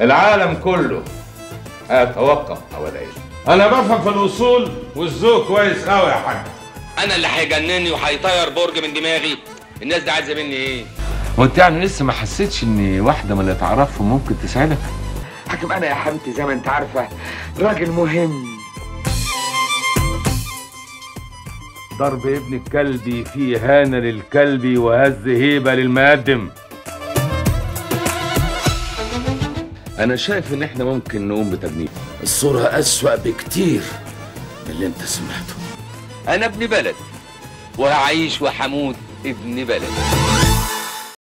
العالم كله هيتوقف حواليا انا بفهم في الاصول والذوق كويس قوي يا حاج انا اللي هيجنني وهيطير برج من دماغي الناس دي عايزه مني ايه هو انت يعني لسه ما حسيتش ان واحده من اللي تعرفهم ممكن تساعدك حكم انا يا حمتي زي ما انت عارفه راجل مهم ضرب ابن الكلب فيه هانة للكلب وهز هيبة للمقدم انا شايف ان احنا ممكن نقوم بتجنيد الصورة أسوأ بكتير من اللي انت سمعته انا ابن بلد وهعيش وهموت ابن بلد